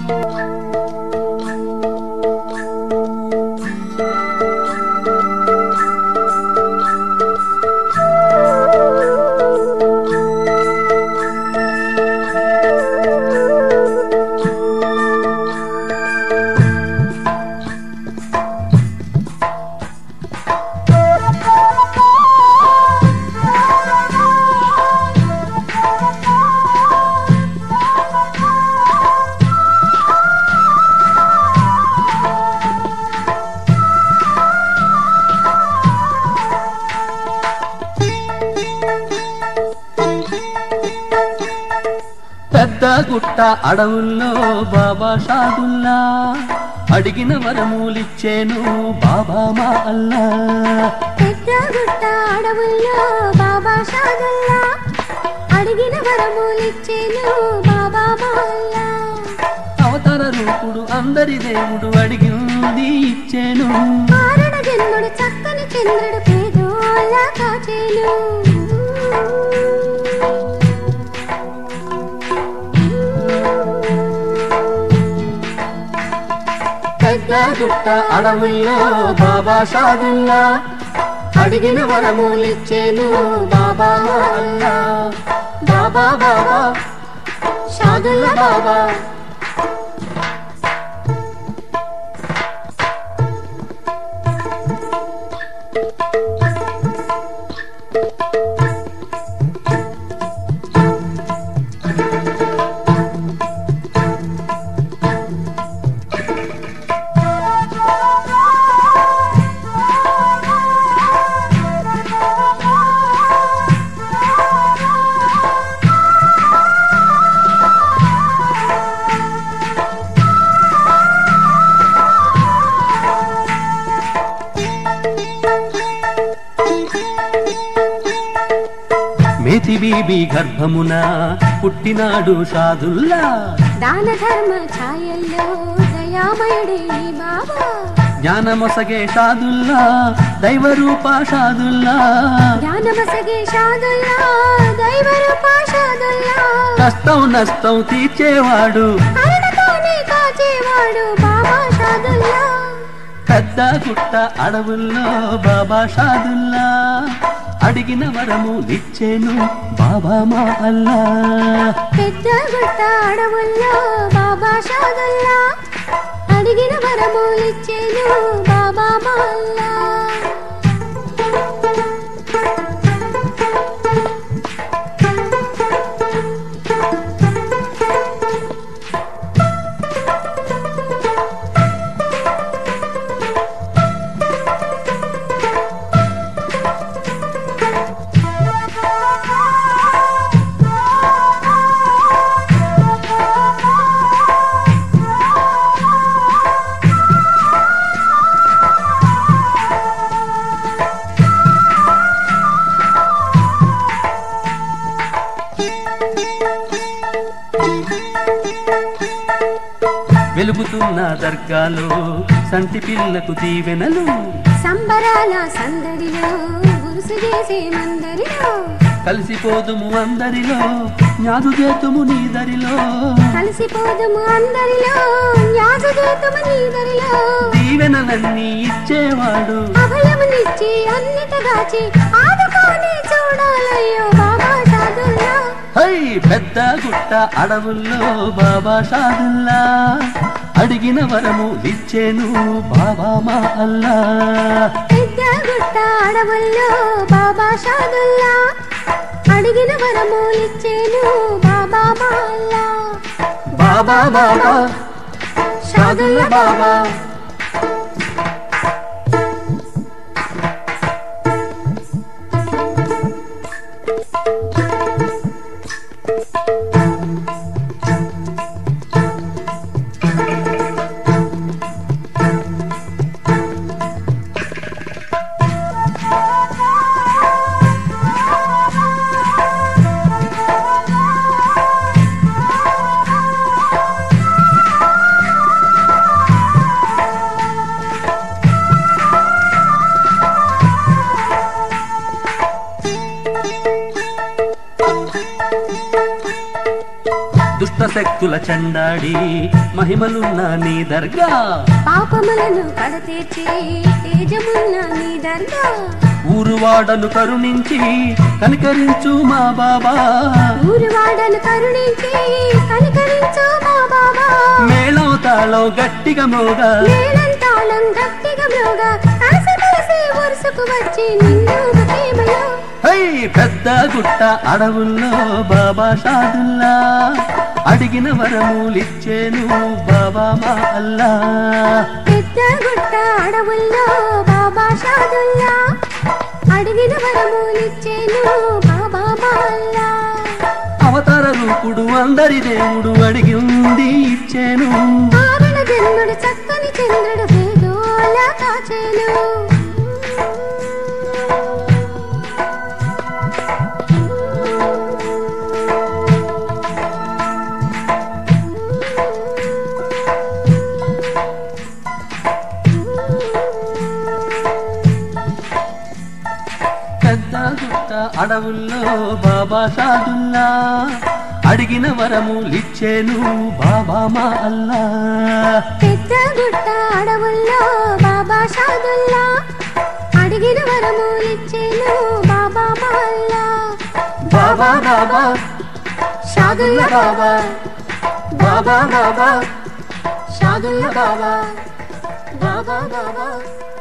పెద్ద గుట్ట అడవుల్లో బాబా షాదుల్లా అడిగిన వరములిచ్చేను బాబా మా అల్లా పెద్ద గుట్ట అడవుల్లో బాబా షాదుల్లా అడిగిన వరములిచ్చేను బాబా మాల్లా అవతార రూపుడు అందరి దేవుడు అడిగింది ఇచ్చేను కారణ జన్ముడు చక్కని చంద్రుడు పేదోళ్ళ కాచేను పెద్ద గుట్ట అడవుల్లో బాబా షాదుల్లా అడిగిన వరములిచ్చేను బాబా మా అల్లా బాబా బాబా షాదుల్లా బాబా మేతి బీబీ గర్భమున పుట్టినాడు షాదుల్లా దాన ధర్మ ఛాయల్లో దయామయుడే ఈ బాబా జ్ఞానమొసగే షాదుల్లా దైవరూప షాదుల్లా జ్ఞానమసగే షాదుల్లా దైవ రూప షాదుల్లా కష్టం నష్టం తీర్చేవాడు కరుణతోనే కాచేవాడు బాబా షాదుల్లా పెద్ద గుట్ట అడవుల్లో బాబా షాదుల్లా అడిగిన వరము ఇచ్చేను బాబా మా అల్లా పెద్ద గుట్ట అడవుల్లో బాబా షాదుల్లా అడిగిన వరము ఇచ్చేను బాబా మాల్లా వెలుగుతున్న దర్గాలో సంటి పిల్లకు దీవెనలు సంబరాల సందడిలో గురుసు చేసే మందరిలో కలిసిపోదుము అందరిలో జ్ఞాదు చేతుము నీదరిలో కలిసిపోదుము అందరిలో న్యాసగీతము నీదరిలో దీవెనలన్నీ ఇచ్చేవాడు అభయమునిచ్చి అన్నిటగాచి ఆదుకొని చూడాలయ్యో బాబా షాదుల్లా హై పెద్ద గుట్ట అడవుల్లో బాబా షాదుల్లా అడిగిన వరము ఇచ్చేను బాబా మా అల్లా పెద్ద గుట్ట అడవుల్లో బాబా షాదుల్లా అడిగిన వరము ఇచ్చేను బాబా మాల్లా బాబా బాబా షాదుల్లా బాబా శక్తుల చండాడి మహిమలున్న నీ దర్గా పాపములను కడతీర్చి తేజమున్న నీ దర్గా ఊరువాడను కరుణించి కనికరించు మా బాబా ఊరువాడను కరుణించి కనికరించు మా బాబా మేళం తాళం గట్టిగా మోగా మేళంతాళం గట్టిగా మ్రోగా కలిసి కలిసి వరుసకు వచ్చి నిన్ను ప్రేమలో హై పెద్ద గుట్ట అడవుల్లో బాబా షాదుల్లా అడిగిన వరములిచ్చేను బాబా మా అల్లా పెద్ద గుట్ట అడవుల్లో బాబా షాదుల్లా అడిగిన వరములిచ్చేను బాబా మాల్లా అవతార రూపుడు అందరి దేవుడు అడిగింది ఇచ్చేను కారణ జన్ముడు చక్కని చంద్రుడు వేదోల కాచేను పెద్ద గుట్ట అడవుల్లో బాబా షాదుల్లా అడిగిన వరములిచ్చేను బాబా మా అల్లా పెద్ద గుట్ట అడవుల్లో బాబా షాదుల్లా అడిగిన వరములిచ్చేను బాబా మాల్లా బాబా బాబా షాదుల్లా బాబా బాబా బాబా షాదుల్లా బాబా బాబా బాబా